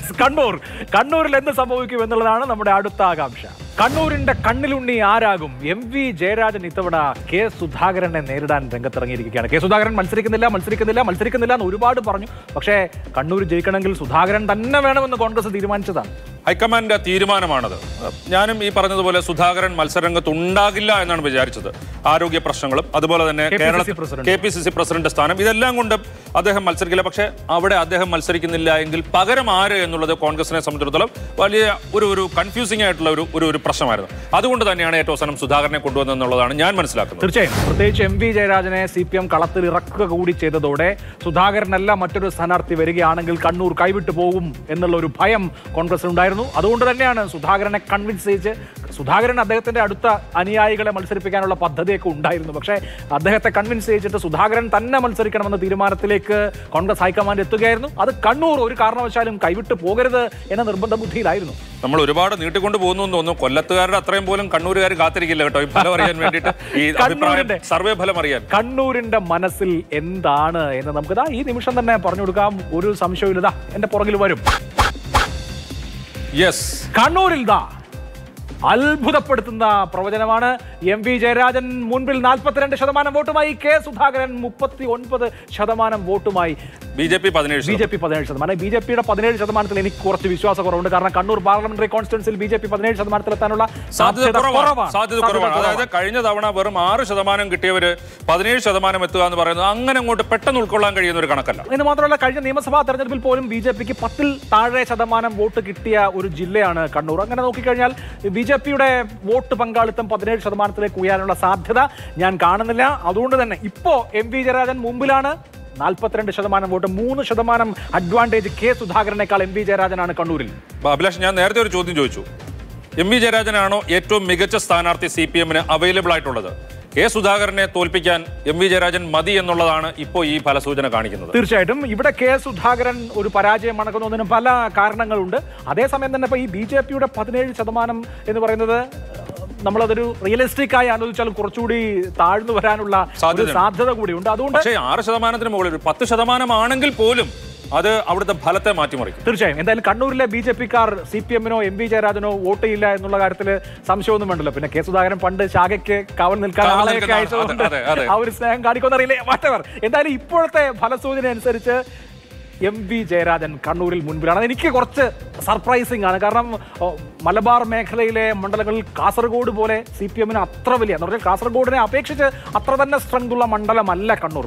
Yes Kannur കണ്ണൂരിൽ എന്ത് സംഭവിക്കും എന്നുള്ളതാണ് നമ്മുടെ അടുത്ത ആകാംക്ഷ കണ്ണൂരിന്റെ കണ്ണിലുണ്ണി ആരാകും എം വി ജയരാജൻ ഇത്തവണ കെ സുധാകരനെ നേരിടാൻ രംഗത്തിറങ്ങിയിരിക്കുകയാണ് കെ സുധാകരൻ മത്സരിക്കുന്നില്ല മത്സരിക്കുന്നില്ല മത്സരിക്കുന്നില്ല എന്ന് ഒരുപാട് പറഞ്ഞു പക്ഷേ കണ്ണൂർ ജയിക്കണമെങ്കിൽ സുധാകരൻ തന്നെ വേണമെന്ന് കോൺഗ്രസ് തീരുമാനിച്ചതാണ് ഹൈക്കമാൻഡിന്റെ തീരുമാനമാണത് ഞാനും ഈ പറഞ്ഞതുപോലെ സുധാകരൻ മത്സരരംഗത്ത് ഉണ്ടാകില്ല എന്നാണ് വിചാരിച്ചത് ആരോഗ്യ പ്രശ്നങ്ങളും അതുപോലെ തന്നെ KPCC Kerala president. K P C C president സ്ഥാനം ഇതെല്ലാം കൊണ്ട് അദ്ദേഹം മത്സരിക്കില്ല പക്ഷേ അവിടെ അദ്ദേഹം മത്സരിക്കുന്നില്ല എങ്കിൽ പകരം ആര് എന്നുള്ളത് കോൺഗ്രസിനെ സംബന്ധിച്ചിടത്തോളം വലിയ ഒരു ഒരു കൺഫ്യൂസിംഗ് ആയിട്ടുള്ള ഒരു ഒരു ഒരു പ്രശ്നമായിരുന്നു അതുകൊണ്ട് തന്നെയാണ് ഏറ്റവും അവസാനം സുധാകരനെ കൊണ്ടുവന്നതെന്നുള്ളതാണ് ഞാൻ മനസ്സിലാക്കുന്നത് തീർച്ചയായും പ്രത്യേകിച്ച് എം വി ജയരാജനെ സി പി എം കളത്തിൽ ഇറക്കുക കൂടി ചെയ്തതോടെ സുധാകരനല്ല മറ്റൊരു സ്ഥാനാർത്ഥി വരികയാണെങ്കിൽ കണ്ണൂർ കൈവിട്ടു പോകും എന്നുള്ള ഒരു ഭയം കോൺഗ്രസിനുണ്ടായിരുന്നു അതുകൊണ്ട് തന്നെയാണ് സുധാകരനെ കൺവിൻസ് ചെയ്ത് സുധാകരൻ അദ്ദേഹത്തിന്റെ അടുത്ത അനുയായികളെ മത്സരിപ്പിക്കാനുള്ള പദ്ധതിയൊക്കെ ഉണ്ടായിരുന്നു പക്ഷേ അദ്ദേഹത്തെ കൺവിൻസ് ചെയ്തിട്ട് സുധാകരൻ തന്നെ മത്സരിക്കണമെന്ന തീരുമാനത്തിലേക്ക് കോൺഗ്രസ് ഹൈക്കമാൻഡ് എത്തുകയായിരുന്നു അത് കണ്ണൂർ ഒരു കാരണവശാലും കൈവിട്ട് പോകരുത് എന്ന നിർബന്ധ ബുദ്ധിയിലായിരുന്നു നമ്മൾ ഒരുപാട് നീട്ടിക്കൊണ്ട് പോകുന്നു എന്ന് തോന്നുന്നു കൊല്ലത്തുകാരുടെ അത്രയും പോലും കണ്ണൂരുകാർ കാത്തിരിക്കില്ല കേട്ടോ ഈ ഫലം അറിയാൻ വേണ്ടിയിട്ട് ഈ അഭിപ്രായം കണ്ണൂരിന്റെ. സർവേ ഫലം അറിയാൻ കണ്ണൂരിന്റെ മനസ്സിൽ എന്താണ് എന്ന് നമുക്ക് ദാ ഈ നിമിഷം തന്നെ പറഞ്ഞു കൊടുക്കാം ഒരു സംശയവും ഇതാ എന്റെ പുറകിൽ വരും യെസ് കണ്ണൂരിൽ ദാ അത്ഭുതപ്പെടുത്തുന്ന പ്രവചനമാണ് എം വി ജയരാജൻ മുൻപിൽ നാൽപ്പത്തിരണ്ട് ശതമാനം വോട്ടുമായി കെ സുധാകരൻ മുപ്പത്തി ഒൻപത് ശതമാനം വോട്ടുമായി ബി ജെ പി പതിനേഴ് ബി ജെ പി പതിനേഴ് ശതമാനം ബി ജെ പിയുടെ പതിനേഴ് ശതമാനത്തിൽ എനിക്ക് കുറച്ച് വിശ്വാസക്കുറവുണ്ട് കാരണം കണ്ണൂർ പാർലമെന്ററി കോൺസ്റ്റിറ്റ്യൻസിൽ ബി ജെ പി പതിനേഴ് ശതമാനത്തിലെത്താനുള്ള സാധ്യത സാധ്യത കുറവാണ് കുറവാണ് സാധ്യത കുറവാണ് അതായത് കഴിഞ്ഞ തവണ വെറും ആറ് ശതമാനം കിട്ടിയവര് പതിനേഴ് ശതമാനം എത്തുക എന്ന് പറയുന്നത് അങ്ങനെ അങ്ങോട്ട് പെട്ടെന്ന് ഉൾക്കൊള്ളാൻ കഴിയുന്ന ഒരു കണക്കല്ല എന്ന് മാത്രമല്ല കഴിഞ്ഞ നിയമസഭാ തെരഞ്ഞെടുപ്പിൽ പോലും ബി ജെ പിക്ക് പത്തിൽ താഴെ ശതമാനം വോട്ട് കിട്ടിയ ഒരു ജില്ലയാണ് കണ്ണൂർ അങ്ങനെ നോക്കിക്കഴിഞ്ഞാൽ ബി ജെ പിയുടെ വോട്ട് പങ്കാളിത്തം പതിനേഴ് ശതമാനത്തിലേക്ക് ഉയരാനുള്ള സാധ്യത ഞാൻ കാണുന്നില്ല അതുകൊണ്ട് തന്നെ ഇപ്പോ എം വി ജയരാജൻ മുമ്പിലാണ് നാൽപ്പത്തിരണ്ട് ശതമാനം വോട്ട് മൂന്ന് ശതമാനം അഡ്വാൻറ്റേജ് കെ സുധാകരനേക്കാൾ എം വി ജയരാജനാണ് കണ്ണൂരിൽ അപ്പൊ അഭിലാഷ് ഞാൻ നേരത്തെ ഒരു ചോദ്യം ചോദിച്ചു എം വി ജയരാജനാണോ ഏറ്റവും മികച്ച സ്ഥാനാർത്ഥി സി പി എമ്മിന് അവൈലബിൾ ആയിട്ടുള്ളത് കെ സുധാകരനെ തോൽപ്പിക്കാൻ എം വി ജയരാജൻ മതി എന്നുള്ളതാണ് ഇപ്പോൾ ഈ ഫലസൂചന കാണിക്കുന്നത് തീർച്ചയായിട്ടും ഇവിടെ കെ സുധാകരൻ ഒരു പരാജയം മണക്കുന്നതിന് പല കാരണങ്ങളുണ്ട് അതേസമയം തന്നെ ഇപ്പൊ ഈ ബി ജെ പിയുടെ പതിനേഴ് ശതമാനം എന്ന് പറയുന്നത് നമ്മളതൊരു റിയലിസ്റ്റിക് ആയി ആലോചിച്ചാൽ കുറച്ചുകൂടി താഴ്ന്നു വരാനുള്ള ഒരു സാധ്യതയുണ്ട്. സാധ്യത കൂടിയുണ്ട് അതുകൊണ്ട് പക്ഷേ ആറ് ശതമാനത്തിന് മുകളിൽ ഒരു പത്ത് ശതമാനമാണെങ്കിൽ പോലും അത് അവിടുത്തെ ഫലത്തെ മാറ്റിമറിക്കും തീർച്ചയായും എന്തായാലും കണ്ണൂരിലെ ബി ജെ പിക്കാർ സി പി എമ്മിനോ എം വി ജയരാജനോ വോട്ട് ചെയ്യില്ല എന്നുള്ള കാര്യത്തിൽ സംശയമൊന്നും വേണ്ടല്ലോ പിന്നെ കെ സുധാകരൻ പണ്ട് ശാഖയ്ക്ക് കാവൽ നിൽക്കാൻ കാവൽ ആളെയൊക്കെ നിൽക്കുന്ന അയച്ചതുകൊണ്ട് അതെ, അതെ. ആ ഒരു സ്നേഹം കാണിക്കുമെന്നറിയില്ലേ വാട്ടവർ എന്തായാലും ഇപ്പോഴത്തെ ഫലസൂചന അനുസരിച്ച് എം വി ജയരാജൻ കണ്ണൂരിൽ മുൻപിലാണ് അത് എനിക്ക് കുറച്ച് സർപ്രൈസിംഗ് ആണ് കാരണം ഓ, മലബാർ മേഖലയിലെ മണ്ഡലങ്ങളിൽ കാസർഗോഡ് പോലെ സി പി എമ്മിന് അത്ര വലിയ എന്ന് പറഞ്ഞാൽ കാസർഗോഡിനെ അപേക്ഷിച്ച് അത്ര തന്നെ സ്ട്രെങ്ത് ഉള്ള മണ്ഡലമല്ല കണ്ണൂർ